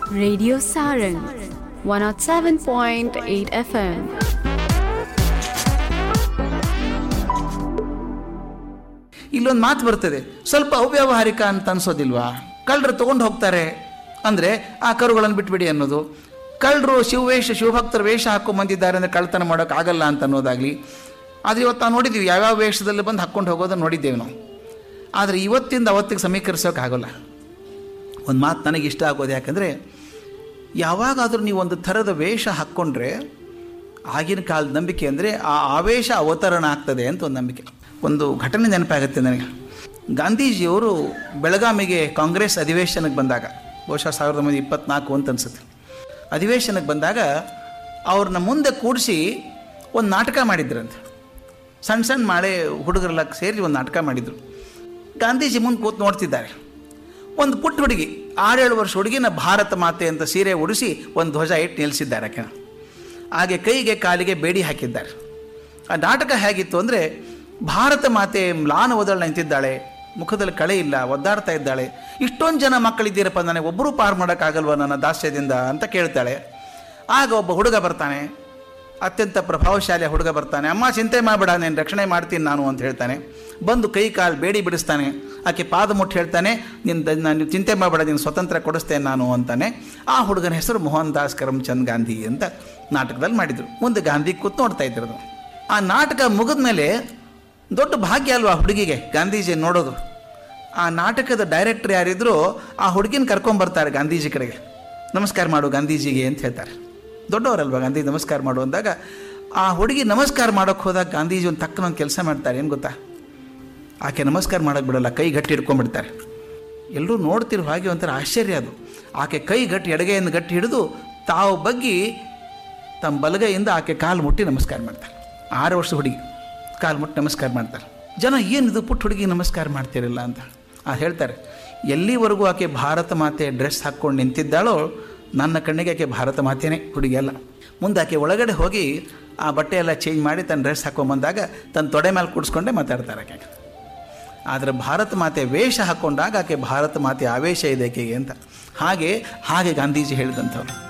Radio Sarang 107.8 FM. ಇಲ್ಲೊಂದು ಮಾತು ಬರ್ತದೆ ಸ್ವಲ್ಪ ಅವ್ಯಾವಹಾರಿಕ ಅಂತ ಅನ್ಸೋದಿಲ್ವಾ ಕಳ್ಳರು ತಗೊಂಡು ಹೋಗ್ತಾರೆ ಅಂದರೆ ಆ ಕರುಗಳನ್ನು ಬಿಟ್ಬಿಡಿ ಅನ್ನೋದು ಕಳ್ಳರು ಶಿವವೇಷ ಶಿವಭಕ್ತರ ವೇಷ ಹಾಕೊಂಡು ಬಂದಿದ್ದಾರೆ ಅಂದರೆ ಕಳ್ತನ ಮಾಡೋಕ್ಕಾಗಲ್ಲ ಅಂತ ಅನ್ನೋದಾಗಲಿ ಆದರೆ ಇವತ್ತು ನಾವು ನೋಡಿದ್ದೀವಿ ಯಾವ್ಯಾವ ವೇಷದಲ್ಲಿ ಬಂದು ಹಾಕ್ಕೊಂಡು ಹೋಗೋದನ್ನು ನೋಡಿದ್ದೇವೆ ನಾವು ಆದರೆ ಇವತ್ತಿಂದ ಅವತ್ತಿಗೆ ಸಮೀಕರಿಸೋಕ್ಕಾಗಲ್ಲ ಒಂದು ಮಾತು ನನಗೆ ಇಷ್ಟ ಆಗೋದು ಯಾಕಂದರೆ ಯಾವಾಗಾದರೂ ನೀವು ಒಂದು ಥರದ ವೇಷ ಹಾಕ್ಕೊಂಡ್ರೆ ಆಗಿನ ಕಾಲದ ನಂಬಿಕೆ ಅಂದರೆ ಆ ಆವೇಶ ಅವತರಣ ಆಗ್ತದೆ ಅಂತ ಒಂದು ನಂಬಿಕೆ ಒಂದು ಘಟನೆ ನೆನಪಾಗುತ್ತೆ ನನಗೆ ಗಾಂಧೀಜಿಯವರು ಬೆಳಗಾವಿಗೆ ಕಾಂಗ್ರೆಸ್ ಅಧಿವೇಶನಕ್ಕೆ ಬಂದಾಗ ಬಹುಶಃ ಸಾವಿರದ ಒಂಬೈನೂರ ಇಪ್ಪತ್ನಾಲ್ಕು ಅಂತ ಅನಿಸುತ್ತೆ ಅಧಿವೇಶನಕ್ಕೆ ಬಂದಾಗ ಅವ್ರನ್ನ ಮುಂದೆ ಕೂಡಿಸಿ ಒಂದು ನಾಟಕ ಮಾಡಿದ್ರಂತೆ ಸಣ್ಣ ಸಣ್ಣ ಮಾಳೆ ಹುಡುಗರೆಲ್ಲ ಸೇರಿ ಒಂದು ನಾಟಕ ಮಾಡಿದರು ಗಾಂಧೀಜಿ ಮುಂದೆ ಕೂತು ನೋಡ್ತಿದ್ದಾರೆ ಒಂದು ಪುಟ್ಟ ಹುಡುಗಿ ಆರೇಳು ವರ್ಷ ಹುಡುಗಿನ ಭಾರತ ಮಾತೆ ಅಂತ ಸೀರೆ ಉಡಿಸಿ ಒಂದು ಧ್ವಜ ಇಟ್ಟು ನಿಲ್ಲಿಸಿದ್ದಾರೆ ಆಕೆ ಹಾಗೆ ಕೈಗೆ ಕಾಲಿಗೆ ಬೇಡಿ ಹಾಕಿದ್ದಾರೆ ಆ ನಾಟಕ ಹೇಗಿತ್ತು ಅಂದರೆ ಭಾರತ ಮಾತೆ ಮ್ಲಾನ ಒದಳು ನಿಂತಿದ್ದಾಳೆ ಮುಖದಲ್ಲಿ ಕಳೆ ಇಲ್ಲ ಒದ್ದಾಡ್ತಾ ಇದ್ದಾಳೆ ಇಷ್ಟೊಂದು ಜನ ಮಕ್ಕಳಿದ್ದೀರಪ್ಪ ನನಗೆ ಒಬ್ಬರೂ ಪಾರು ಮಾಡೋಕ್ಕಾಗಲ್ವ ನನ್ನ ದಾಸ್ಯದಿಂದ ಅಂತ ಕೇಳ್ತಾಳೆ ಆಗ ಒಬ್ಬ ಹುಡುಗ ಬರ್ತಾನೆ ಅತ್ಯಂತ ಪ್ರಭಾವಶಾಲಿ ಹುಡುಗ ಬರ್ತಾನೆ ಅಮ್ಮ ಚಿಂತೆ ಮಾಡಬೇಡ ನಾನು ರಕ್ಷಣೆ ಮಾಡ್ತೀನಿ ನಾನು ಅಂತ ಹೇಳ್ತಾನೆ ಬಂದು ಕೈ ಕಾಲು ಬೇಡಿ ಬಿಡಿಸ್ತಾನೆ ಆಕೆ ಪಾದ ಮುಟ್ಟಿ ಹೇಳ್ತಾನೆ ನಿನ್ನ ನಾನು ಚಿಂತೆ ಮಾಡಬೇಡ ನೀನು ಸ್ವತಂತ್ರ ಕೊಡಿಸ್ತೇನೆ ನಾನು ಅಂತಾನೆ ಆ ಹುಡುಗನ ಹೆಸರು ಮೋಹನ್ ದಾಸ್ ಕರಮ್ಚಂದ್ ಗಾಂಧಿ ಅಂತ ನಾಟಕದಲ್ಲಿ ಮಾಡಿದರು ಮುಂದೆ ಗಾಂಧಿ ಕೂತ್ ನೋಡ್ತಾ ಇದ್ದರು ಆ ನಾಟಕ ಮುಗಿದ ಮೇಲೆ ದೊಡ್ಡ ಭಾಗ್ಯ ಅಲ್ವಾ ಆ ಹುಡುಗಿಗೆ ಗಾಂಧೀಜಿ ನೋಡೋದು ಆ ನಾಟಕದ ಡೈರೆಕ್ಟರ್ ಯಾರಿದ್ರು ಆ ಹುಡುಗಿನ ಕರ್ಕೊಂಬರ್ತಾರೆ ಗಾಂಧೀಜಿ ಕಡೆಗೆ ನಮಸ್ಕಾರ ಮಾಡು ಗಾಂಧೀಜಿಗೆ ಅಂತ ಹೇಳ್ತಾರೆ ದೊಡ್ಡವರಲ್ವಾ ಗಾಂಧಿ ನಮಸ್ಕಾರ ಮಾಡು ಅಂದಾಗ ಆ ಹುಡುಗಿ ನಮಸ್ಕಾರ ಮಾಡೋಕ್ಕೆ ಹೋದಾಗ ಗಾಂಧೀಜಿ ಒಂದು ತಕ್ಕನ ಒಂದು ಕೆಲಸ ಮಾಡ್ತಾರೆ ಏನು ಗೊತ್ತಾ ಆಕೆ ನಮಸ್ಕಾರ ಮಾಡೋಕ್ಕೆ ಬಿಡಲ್ಲ ಕೈ ಗಟ್ಟಿ ಹಿಡ್ಕೊಂಡ್ಬಿಡ್ತಾರೆ ಎಲ್ಲರೂ ನೋಡ್ತಿರೋ ಹಾಗೆ ಒಂಥರ ಆಶ್ಚರ್ಯ ಅದು ಆಕೆ ಕೈ ಗಟ್ಟಿ ಎಡಗೈಯನ್ನು ಗಟ್ಟಿ ಹಿಡಿದು ತಾವು ಬಗ್ಗಿ ತಮ್ಮ ಬಲಗೈಯಿಂದ ಆಕೆ ಕಾಲು ಮುಟ್ಟಿ ನಮಸ್ಕಾರ ಮಾಡ್ತಾರೆ ಆರು ವರ್ಷ ಹುಡುಗಿ ಕಾಲು ಮುಟ್ಟಿ ನಮಸ್ಕಾರ ಮಾಡ್ತಾರೆ ಜನ ಏನಿದು ಪುಟ್ಟ ಹುಡುಗಿ ನಮಸ್ಕಾರ ಮಾಡ್ತಿರಲ್ಲ ಅಂತ ಆ ಹೇಳ್ತಾರೆ ಎಲ್ಲಿವರೆಗೂ ಆಕೆ ಭಾರತ ಮಾತೆ ಡ್ರೆಸ್ ಹಾಕ್ಕೊಂಡು ನಿಂತಿದ್ದಾಳೋ ನನ್ನ ಕಣ್ಣಿಗೆ ಆಕೆ ಭಾರತ ಮಾತೆಯೇ ಹುಡುಗಿ ಅಲ್ಲ ಮುಂದೆ ಆಕೆ ಒಳಗಡೆ ಹೋಗಿ ಆ ಬಟ್ಟೆ ಎಲ್ಲ ಚೇಂಜ್ ಮಾಡಿ ತನ್ನ ಡ್ರೆಸ್ ಹಾಕೊಂಬಂದಾಗ ತನ್ನ ತೊಡೆ ಮೇಲೆ ಕೂಡಿಸ್ಕೊಂಡೇ ಮಾತಾಡ್ತಾರೆ ಆಕೆ ಆದರೆ ಭಾರತ ಮಾತೆ ವೇಷ ಹಾಕ್ಕೊಂಡಾಗ ಆಕೆ ಭಾರತ ಮಾತೆ ಆವೇಶ ಇದೆ ಆಕೆಗೆ ಅಂತ ಹಾಗೆ ಹಾಗೆ ಗಾಂಧೀಜಿ ಹೇಳಿದಂಥವ್ರು